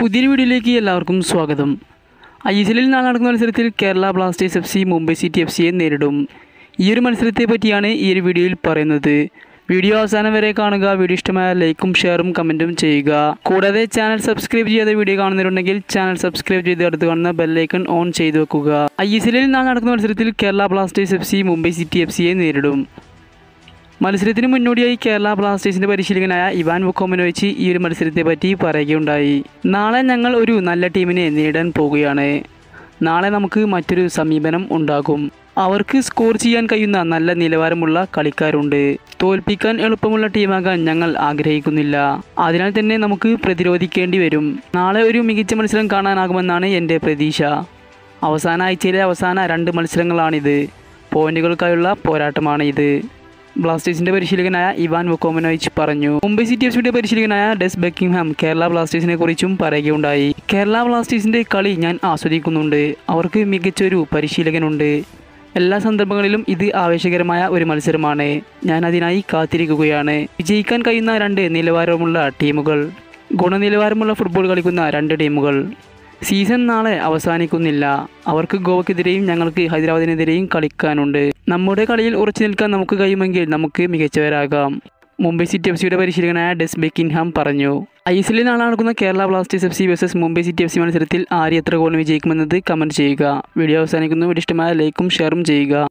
പുതിയൊരു വീഡിയോയിലേക്ക് എല്ലാവർക്കും സ്വാഗതം ഐ എസ് എല്ലിൽ നാളെ നടക്കുന്ന മത്സരത്തിൽ Kerala Blasters F C Mumbai City F സിയെ നേരിടും ഈ ഒരു മത്സരത്തെ പറ്റിയാണ് ഈ ഒരു വീഡിയോയിൽ പറയുന്നത് വീഡിയോ അവസാനം വരെ കാണുക വീഡിയോ ഇഷ്ടമായ ലൈക്കും ഷെയറും കമൻറ്റും ചെയ്യുക കൂടാതെ ചാനൽ സബ്സ്ക്രൈബ് ചെയ്യാതെ വീഡിയോ കാണുന്നവരുണ്ടെങ്കിൽ ചാനൽ സബ്സ്ക്രൈബ് ചെയ്ത് അടുത്ത് കാണുന്ന ബെല്ലൈക്കൺ ഓൺ ചെയ്തു വെക്കുക ഐ എസ് എല്ലിൽ നാളെ നടക്കുന്ന മത്സരത്തിൽ Kerala Blasters F C Mumbai City F സിയെ നേരിടും മത്സരത്തിന് മുന്നോടിയായി കേരള ബ്ലാസ്റ്റേഴ്സിന്റെ പരിശീലകനായ ഇവാൻ വുക്കോമനോവിച്ച് ഈ ഒരു മത്സരത്തെ പറ്റി പറയുകയുണ്ടായി നാളെ ഞങ്ങൾ ഒരു നല്ല ടീമിനെ നേടാൻ പോകുകയാണ് നാളെ നമുക്ക് മറ്റൊരു സമീപനം ഉണ്ടാകും അവർക്ക് സ്കോർ ചെയ്യാൻ കഴിയുന്ന നല്ല നിലവാരമുള്ള കളിക്കാരുണ്ട് തോൽപ്പിക്കാൻ എളുപ്പമുള്ള ടീമാകാൻ ഞങ്ങൾ ആഗ്രഹിക്കുന്നില്ല അതിനാൽ തന്നെ നമുക്ക് പ്രതിരോധിക്കേണ്ടി വരും നാളെ ഒരു മികച്ച മത്സരം കാണാനാകുമെന്നാണ് എൻ്റെ പ്രതീക്ഷ അവസാന ആഴ്ചയിലെ അവസാന രണ്ട് മത്സരങ്ങളാണിത് പോയിന്റുകൾക്കായുള്ള പോരാട്ടമാണ് ഇത് ബ്ലാസ്റ്റേഴ്സിന്റെ പരിശീലകനായ ഇവാൻ വൊക്കോമനോയിച്ച് പറഞ്ഞു മുംബൈ സിറ്റി എഫ് സിയുടെ പരിശീലകനായ ഡെസ് ബെക്കിംഗ്ഹാം കേരള ബ്ലാസ്റ്റേഴ്സിനെ കുറിച്ചും പറയുകയുണ്ടായി കേരള ബ്ലാസ്റ്റേഴ്സിന്റെ കളി ഞാൻ ആസ്വദിക്കുന്നുണ്ട് അവർക്ക് മികച്ചൊരു പരിശീലകനുണ്ട് എല്ലാ സന്ദർഭങ്ങളിലും ഇത് ആവേശകരമായ ഒരു മത്സരമാണ് ഞാൻ അതിനായി കാത്തിരിക്കുകയാണ് വിജയിക്കാൻ കഴിയുന്ന രണ്ട് നിലവാരമുള്ള ടീമുകൾ ഗുണനിലവാരമുള്ള ഫുട്ബോൾ കളിക്കുന്ന രണ്ട് ടീമുകൾ സീസൺ നാളെ അവസാനിക്കുന്നില്ല അവർക്ക് ഗോവക്കെതിരെയും ഞങ്ങൾക്ക് ഹൈദരാബാദിനെതിരെയും കളിക്കാനുണ്ട് നമ്മുടെ കളിയിൽ ഉറച്ചു നിൽക്കാൻ നമുക്ക് കഴിയുമെങ്കിൽ നമുക്ക് മികച്ചവരാകാം മുംബൈ സിറ്റി എഫ് സിയുടെ പരിശീലകനായ ഡെസ് ബെക്കിൻഹാം പറഞ്ഞു ഐ എസ് എല്ലിൽ നാളെ നടക്കുന്ന Kerala Blasters F C versus Mumbai City F C മത്സരത്തിൽ ആര് എത്ര ഗോളിന് വിജയിക്കുമെന്നത് കമൻറ്റ് ചെയ്യുക വീഡിയോ അവസാനിക്കുന്നു വീഡിയോ ഇഷ്ടമായ ലൈക്കും ഷെയറും ചെയ്യുക